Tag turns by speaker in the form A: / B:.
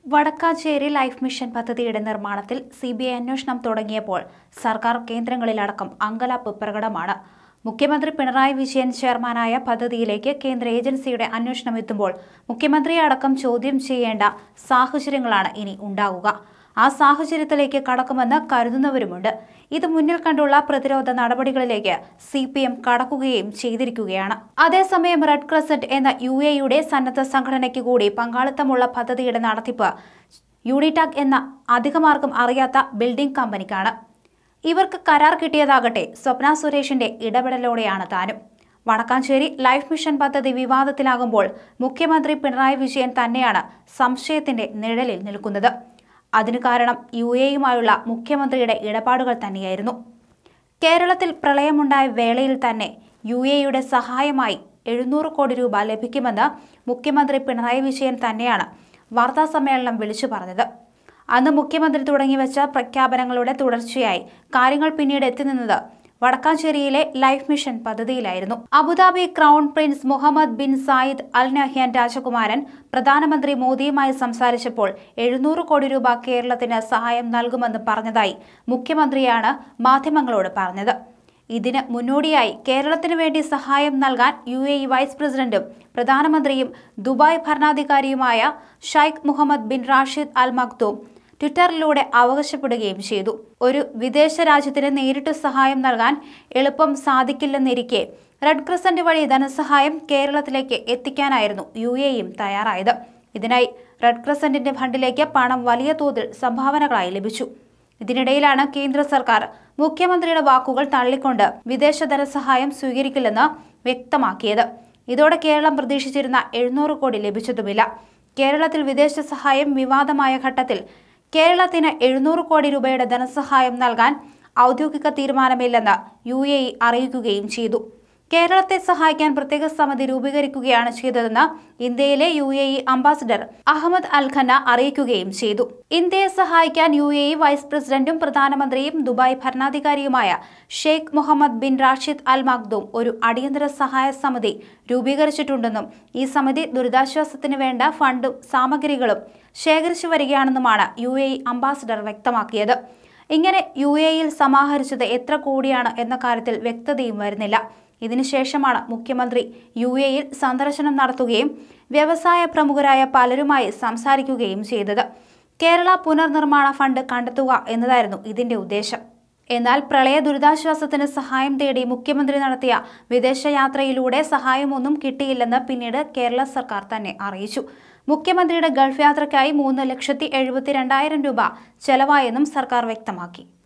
A: Vadakkanchery life mission പദ്ധതിയുടെ നിർമ്മാണത്തിൽ C B I അന്വേഷണം തുടങ്ങിയപ്പോൾ സർക്കാർ കേന്ദ്രങ്ങളിലടക്കം അങ്കലാപ്പ് പ്രകടമാണ് മുഖ്യമന്ത്രി പിണറായി വിജയൻ ചെയർമാനായ പദ്ധതിയിലേക്ക് കേന്ദ്ര ഏജൻസിയുടെ അന്വേഷണം എത്തുമ്പോൾ മുഖ്യമന്ത്രിയെ അടക്കം ചോദ്യം ചെയ്യേണ്ട സാഹചര്യങ്ങളാണ് ഇനി ഉണ്ടാകുക ആ സാഹചര്യത്തിലേക്ക് കടക്കുമെന്ന് കരുതുന്നവരുമുണ്ട് ഇത് മുന്നിൽ കണ്ടുള്ള പ്രതിരോധ നടപടികളിലേക്ക് സി പി എം കടക്കുകയും ചെയ്തിരിക്കുകയാണ് അതേസമയം റെഡ് ക്രസന്റ് എന്ന യു എയുടെ സന്നദ്ധ സംഘടനയ്ക്ക് കൂടി പങ്കാളിത്തമുള്ള പദ്ധതിയുടെ നടത്തിപ്പ് യൂണിടാക് എന്ന അധികമാർക്കും അറിയാത്ത ബിൽഡിംഗ് കമ്പനിക്കാണ് ഇവർക്ക് കരാർ കിട്ടിയതാകട്ടെ സ്വപ്ന സുരേഷിന്റെ ഇടപെടലോടെയാണ് താനും വടക്കാഞ്ചേരി ലൈഫ് മിഷൻ പദ്ധതി വിവാദത്തിലാകുമ്പോൾ മുഖ്യമന്ത്രി പിണറായി വിജയൻ തന്നെയാണ് സംശയത്തിന്റെ നിഴലിൽ നിൽക്കുന്നത് അതിനു കാരണം യു എയുമായുള്ള മുഖ്യമന്ത്രിയുടെ ഇടപാടുകൾ തന്നെയായിരുന്നു കേരളത്തിൽ പ്രളയമുണ്ടായ വേളയിൽ തന്നെ യു എയുടെ സഹായമായി എഴുന്നൂറ് കോടി രൂപ ലഭിക്കുമെന്ന് മുഖ്യമന്ത്രി പിണറായി വിജയൻ തന്നെയാണ് വാർത്താസമ്മേളനം വിളിച്ചു പറഞ്ഞത് അന്ന് മുഖ്യമന്ത്രി തുടങ്ങിവെച്ച പ്രഖ്യാപനങ്ങളുടെ തുടർച്ചയായി കാര്യങ്ങൾ പിന്നീട് എത്തിനിന്നത് വടക്കാഞ്ചേരിയിലെ ലൈഫ് മിഷൻ പദ്ധതിയിലായിരുന്നു Abu Dhabi crown prince Mohammed bin Zayed Al Nahyan രാജകുമാരൻ പ്രധാനമന്ത്രി മോദിയുമായി സംസാരിച്ചപ്പോൾ എഴുന്നൂറ് കോടി രൂപ കേരളത്തിന് സഹായം നൽകുമെന്ന് പറഞ്ഞതായി മുഖ്യമന്ത്രിയാണ് മാധ്യമങ്ങളോട് പറഞ്ഞത് ഇതിന് മുന്നോടിയായി കേരളത്തിനു വേണ്ടി സഹായം നൽകാൻ യു എ ഇ വൈസ് പ്രസിഡന്റും പ്രധാനമന്ത്രിയും ദുബായ് ഭരണാധികാരിയുമായ Sheikh Mohammed bin Rashid Al Maktoum ട്വിറ്ററിലൂടെ അവകാശപ്പെടുകയും ചെയ്തു ഒരു വിദേശ രാജ്യത്തിന് നേരിട്ട് സഹായം നൽകാൻ എളുപ്പം സാധിക്കില്ലെന്നിരിക്കെ റെഡ് ക്രസന്റ് വഴി ധനസഹായം കേരളത്തിലേക്ക് എത്തിക്കാനായിരുന്നു യു എയും തയ്യാറായത് ഇതിനായി റെഡ് ക്രസന്റിന്റെ ഫണ്ടിലേക്ക് പണം വലിയ തോതിൽ സംഭാവനകളായി ലഭിച്ചു ഇതിനിടയിലാണ് കേന്ദ്ര സർക്കാർ മുഖ്യമന്ത്രിയുടെ വാക്കുകൾ തള്ളിക്കൊണ്ട് വിദേശ ധനസഹായം സ്വീകരിക്കില്ലെന്ന് വ്യക്തമാക്കിയത് ഇതോടെ കേരളം പ്രതീക്ഷിച്ചിരുന്ന എഴുന്നൂറ് കോടി ലഭിച്ചതുമില്ല കേരളത്തിൽ വിദേശ സഹായം വിവാദമായ ഘട്ടത്തിൽ കേരളത്തിന് എഴുന്നൂറ് കോടി രൂപയുടെ ധനസഹായം നൽകാൻ ഔദ്യോഗിക തീരുമാനമില്ലെന്ന് യു എ ഇ അറിയിക്കുകയും ചെയ്തു കേരളത്തെ സഹായിക്കാൻ പ്രത്യേക സമിതി രൂപീകരിക്കുകയാണ് ചെയ്തതെന്ന് ഇന്ത്യയിലെ U A E ambassador Ahmed Al ഖന്ന അറിയിക്കുകയും ചെയ്തു ഇന്ത്യയെ സഹായിക്കാൻ യു എ ഇ വൈസ് പ്രസിഡന്റും പ്രധാനമന്ത്രിയും ദുബായ് ഭരണാധികാരിയുമായ Sheikh Mohammed bin Rashid Al Maktoum ഒരു അടിയന്തര സഹായ സമിതി രൂപീകരിച്ചിട്ടുണ്ടെന്നും ഈ സമിതി ദുരിതാശ്വാസത്തിന് വേണ്ട ഫണ്ടും സാമഗ്രികളും ശേഖരിച്ചു വരികയാണെന്നുമാണ് യു എ ഇ അംബാസിഡർ വ്യക്തമാക്കിയത് ഇങ്ങനെ യു എ ഇയിൽ സമാഹരിച്ചത് എത്ര കോടിയാണ് എന്ന കാര്യത്തിൽ വ്യക്തതയും വരുന്നില്ല ഇതിനുശേഷമാണ് മുഖ്യമന്ത്രി യു എയിൽ സന്ദർശനം നടത്തുകയും വ്യവസായ പ്രമുഖരായ പലരുമായി സംസാരിക്കുകയും ചെയ്തത് കേരള പുനർനിർമ്മാണ ഫണ്ട് കണ്ടെത്തുക എന്നതായിരുന്നു ഇതിന്റെ ഉദ്ദേശം എന്നാൽ പ്രളയ ദുരിതാശ്വാസത്തിന് സഹായം തേടി മുഖ്യമന്ത്രി നടത്തിയ വിദേശയാത്രയിലൂടെ സഹായമൊന്നും കിട്ടിയില്ലെന്ന് പിന്നീട് കേരള സർക്കാർ തന്നെ അറിയിച്ചു മുഖ്യമന്ത്രിയുടെ ഗൾഫ് യാത്രയ്ക്കായി മൂന്ന് ലക്ഷത്തി എഴുപത്തി രണ്ടായിരം രൂപ ചെലവായെന്നും സർക്കാർ വ്യക്തമാക്കി